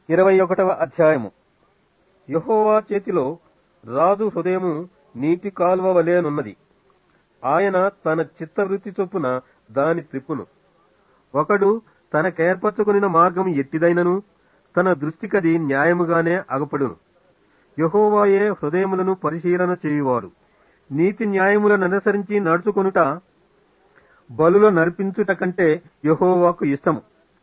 ఇరవై ఒకటవ అధ్యాయము యహోవా చేతిలో రాజు హృదయము నీటి కాలువ వలెనున్నది ఆయన తన చిత్తవృత్తి చొప్పున దాని త్రిప్పును ఒకడు తనకేర్పరచుకొనిన మార్గం ఎట్టిదైనను తన దృష్టికది న్యాయముగానే అగపడును యహోవాయే హృదయములను పరిశీలన చేయువాడు నీతి న్యాయములను అనుసరించి నడుచుకొనుట బలుల నర్పించుట కంటే యహోవాకు ఇష్టము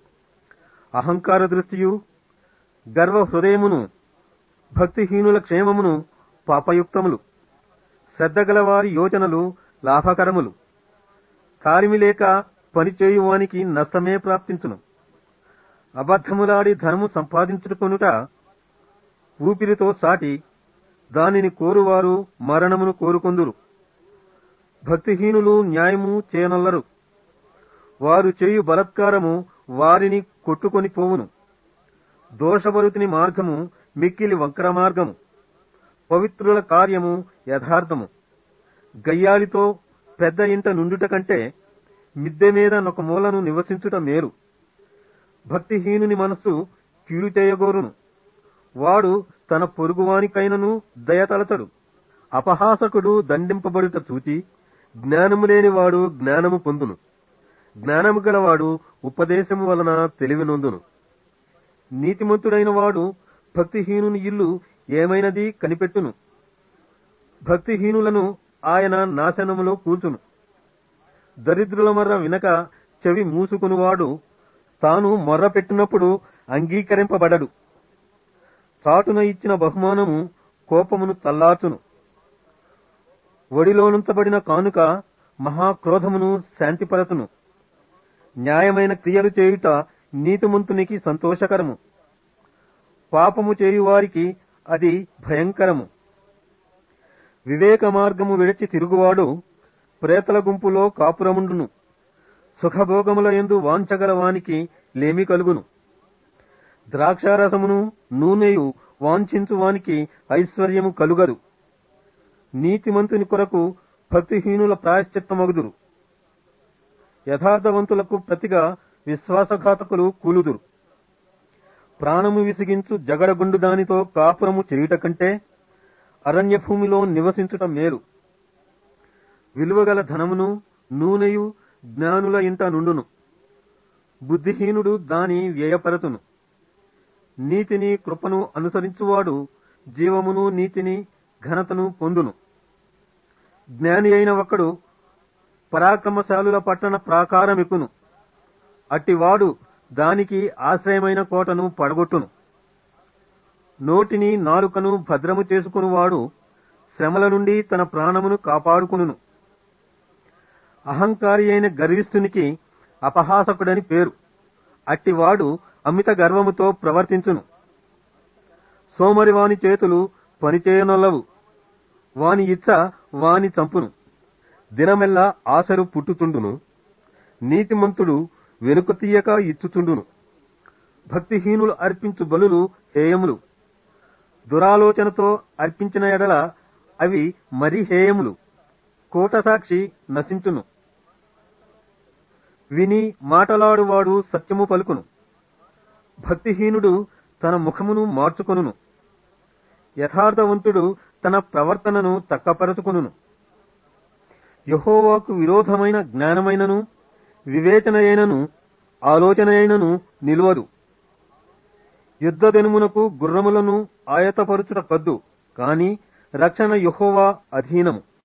అహంకార దృష్టియు గర్వ హృదయమును భక్తిహీనుల క్షేమమును పాపయుక్తములు శ్రద్ధగలవారి యోచనలు లాభకరములు కారిమి లేక పనిచేయువానికి నష్టమే ప్రాప్తించును అబద్ధములాడి ధనము సంపాదించుకొనుట ఊపిరితో సాటి దానిని కోరువారు మరణమును కోరుకొందురు భక్తిహీనులు న్యాయము చేయనల్లరు వారు చేయు బలత్కారము వారిని కొట్టుకొని పోవును దోషభరుతిని మార్గము మిక్కిలి వక్ర మార్గము పవిత్రుల కార్యము యథార్థము గయ్యాలితో పెద్ద ఇంట నుండుట కంటే మిద్దె మీద నొక మూలను నివసించుట మేలు భక్తిహీనుని మనస్సు కీడు చేయగోరును వాడు తన పొరుగువానికైనను దయతలతడు అపహాసకుడు దండింపబడుట చూచి జ్ఞానము లేనివాడు జ్ఞానము పొందును జ్ఞానము గలవాడు ఉపదేశము వలన తెలివి నొందును నీతిమంతుడైన వాడు భక్తిహీనుని ఇల్లు ఏమైనది కనిపెట్టును భక్తిహీనులను ఆయన నాశనములో కూల్చును దరిద్రుల మర్ర వినక చెవి మూసుకునివాడు తాను మొర్ర పెట్టినప్పుడు అంగీకరింపబడడు చాటున ఇచ్చిన బహుమానము కోపమును తల్లార్చును ఒడిలోనుంచబడిన కానుక మహాక్రోధమును శాంతిపరచును న్యాయమైన క్రియలు చేయుట నీతిమంతునికి సంతోషకరము పాపము చేయువారికి అది భయంకరము వివేక మార్గము విడిచి తిరుగువాడు ప్రేతల గుంపులో కాపురముండును సుఖభోగముల ఎందు వాంచగల వానికి లేమి కలుగును ద్రాక్షారసమును నూనెయు వాంఛించు వానికి ఐశ్వర్యము కలుగదు నీతిమంతుని కొరకు భక్తిహీనుల ప్రాయశ్చిత్తమగుదురు యథార్థవంతులకు ప్రతిగా విశ్వాసఘాతకులు కూలుదురు ప్రాణము విసిగించు జగడగుండు దానితో కాపురము చేయుట కంటే అరణ్య భూమిలో నివసించుట మేలు విలువగల ధనమును నూనెయు జ్ఞానుల ఇంట నుండును బుద్ధిహీనుడు దాని వ్యయపరతును నీతిని కృపను అనుసరించువాడు జీవమును నీతిని ఘనతను పొందును జ్ఞాని అయిన ఒకడు పరాక్రమశాలుల పట్టణ ప్రాకారమికును అట్టివాడు దానికి ఆశ్రయమైన కోటను పడగొట్టును నోటిని నాలుకను భద్రము చేసుకునివాడు శ్రమల నుండి తన ప్రాణమును కాపాడుకును అహంకారి అయిన గర్విష్ఠునికి అపహాసకుడని పేరు అట్టివాడు అమిత గర్వముతో ప్రవర్తించును సోమరి వాని చేతులు పనిచేయనొల్లవు వాని ఇచ్చ వాని చంపును దినమెల్లా ఆశరు పుట్టుతుండును నీతిమంతుడు వెనుక తీయక ఇచ్చుచుండును భక్తిహీనులు అర్పించు బలులు హేయములు దురాలోచనతో అర్పించిన ఎడల అవి మరి హేయములు కోటసాక్షి నశించును విని మాటలాడువాడు సత్యము పలుకును భక్తిహీనుడు తన ముఖమును మార్చుకొనును యథార్థవంతుడు తన ప్రవర్తనను తక్కపరచుకొనును యహోవాకు విరోధమైన జ్ఞానమైనను వివేచనయైనను ఆలోచనయైనను నిలువదు యుద్ధ దినమునకు గుర్రములను ఆయతపరుచుట కద్దు కాని రక్షణ యహోవా అధీనము